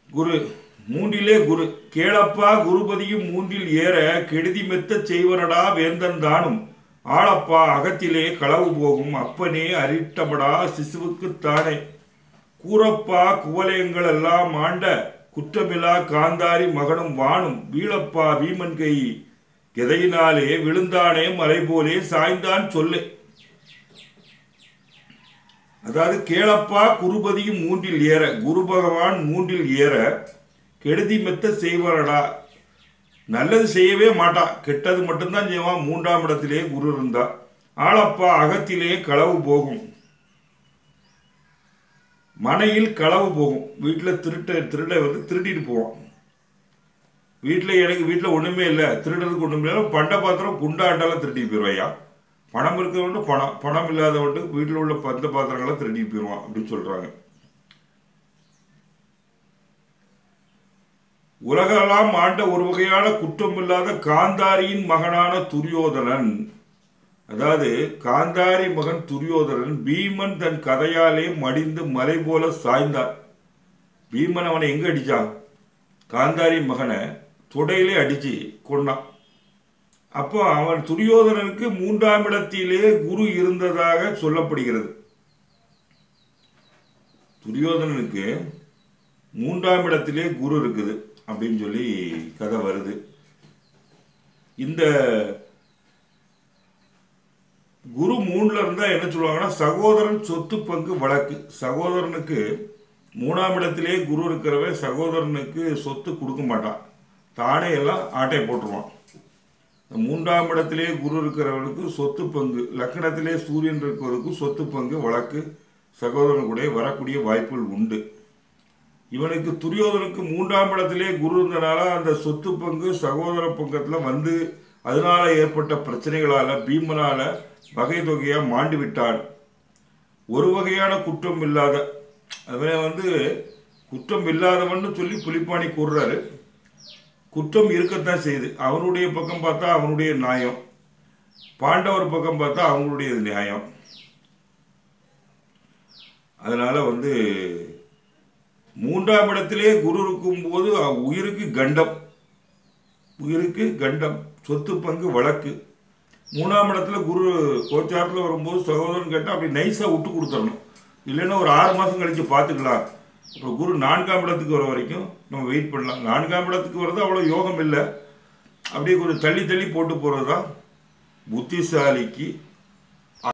குரு மூன்றிலே குரு கேளப்பா குருபதியும் மூன்றில் ஏற கெடுதி மெத்தச் செய்வனடா வேந்தன் தானும் ஆளப்பா அகத்திலே களவு போகும் அப்பனே அரிட்டபடா சிசுவுக்குத்தானே கூறப்பா குவலயங்கள் எல்லாம் ஆண்ட குற்றமில்லா காந்தாரி மகனும் வானும் வீழப்பா வீமன் கை கெதையினாலே விழுந்தானே மலை போலே சாய்ந்தான் சொல்லே அதாவது கேளப்பா குருபதியும் மூன்றில் ஏற குரு பகவான் மூன்றில் ஏற கெடுதி மெத்த செய்வாரடா நல்லது செய்யவே மாட்டான் கெட்டது மட்டும்தான் செய்வான் மூன்றாம் இடத்திலே குரு இருந்தா ஆளப்பா அகத்திலே களவு போகும் மனையில் களவு போகும் வீட்டில் திருட்ட திருட வந்து திருடிட்டு போவான் வீட்டில் எனக்கு வீட்டில் ஒன்றுமே இல்லை திருடுறதுக்கு ஒன்றுமே இல்லை பண்ட பாத்திரம் குண்டாண்டாலாம் திருடிட்டு போயிடுவாயா பணம் இருக்கிறவன்ட்டு பணம் பணம் இல்லாதவன்ட்டு வீட்டில் உள்ள பந்த பாத்திரங்களை திருடிட்டு போயிடுவான் அப்படின்னு சொல்கிறாங்க உலகெல்லாம் ஆண்ட ஒரு வகையான குற்றமில்லாத காந்தாரியின் மகனான துரியோதனன் அதாவது காந்தாரி மகன் துரியோதனன் பீமன் தன் கதையாலே மடிந்து மலை போல சாய்ந்தான் பீமன் அவனை எங்க அடிச்சான் காந்தாரி மகனை தொடையிலே அடிச்சு கொண்டான் அப்போ அவன் துரியோதனனுக்கு மூன்றாம் இடத்திலே குரு இருந்ததாக சொல்லப்படுகிறது துரியோதனனுக்கு மூன்றாம் இடத்திலே குரு இருக்குது அப்படின்னு சொல்லி கதை வருது இந்த குரு மூணுல இருந்தா என்ன சொல்லுவாங்கன்னா சகோதரன் சொத்து பங்கு வழக்கு சகோதரனுக்கு மூணாம் இடத்திலே குரு இருக்கிறவன் சகோதரனுக்கு சொத்து கொடுக்க மாட்டான் தானே எல்லாம் ஆட்டை போட்டுருவான் இந்த மூன்றாம் இடத்திலே குரு இருக்கிறவனுக்கு சொத்து பங்கு லக்கணத்திலே சூரியன் இருக்கிறவருக்கு சொத்து பங்கு வழக்கு சகோதரன் கூட வரக்கூடிய வாய்ப்புகள் உண்டு இவனுக்கு துரியோதனுக்கு மூன்றாம் இடத்திலே குரு இருந்தனால அந்த சொத்து பங்கு சகோதர பங்கத்தில் வந்து அதனால ஏற்பட்ட பிரச்சனைகளால பீமனால வகை தொகையா மாண்டு விட்டான் ஒரு வகையான குற்றம் இல்லாத அவன் வந்து குற்றம் இல்லாதவன்னு சொல்லி புலிப்பாணி கூறுறாரு குற்றம் இருக்கத்தான் செய்யுது அவனுடைய பக்கம் பார்த்தா அவனுடைய நியாயம் பாண்டவர் பக்கம் பார்த்தா அவங்களுடைய நியாயம் அதனால வந்து மூன்றாம் இடத்திலே குரு இருக்கும்போது அவ் உயிருக்கு கண்டம் உயிருக்கு கண்டம் சொத்து பங்கு வழக்கு மூணாம் இடத்துல குரு கோச்சாரத்தில் வரும்போது சகோதரன் கேட்டால் அப்படி நைஸாக விட்டு கொடுத்துடணும் இல்லைன்னா ஒரு ஆறு மாதம் கழித்து பார்த்துக்கலாம் இப்போ குரு நான்காம் இடத்துக்கு வர வரைக்கும் நம்ம வெயிட் பண்ணலாம் நான்காம் இடத்துக்கு வர்றது அவ்வளோ யோகம் இல்லை அப்படியே கொஞ்சம் தள்ளி தள்ளி போட்டு போகிறது தான் புத்திசாலிக்கு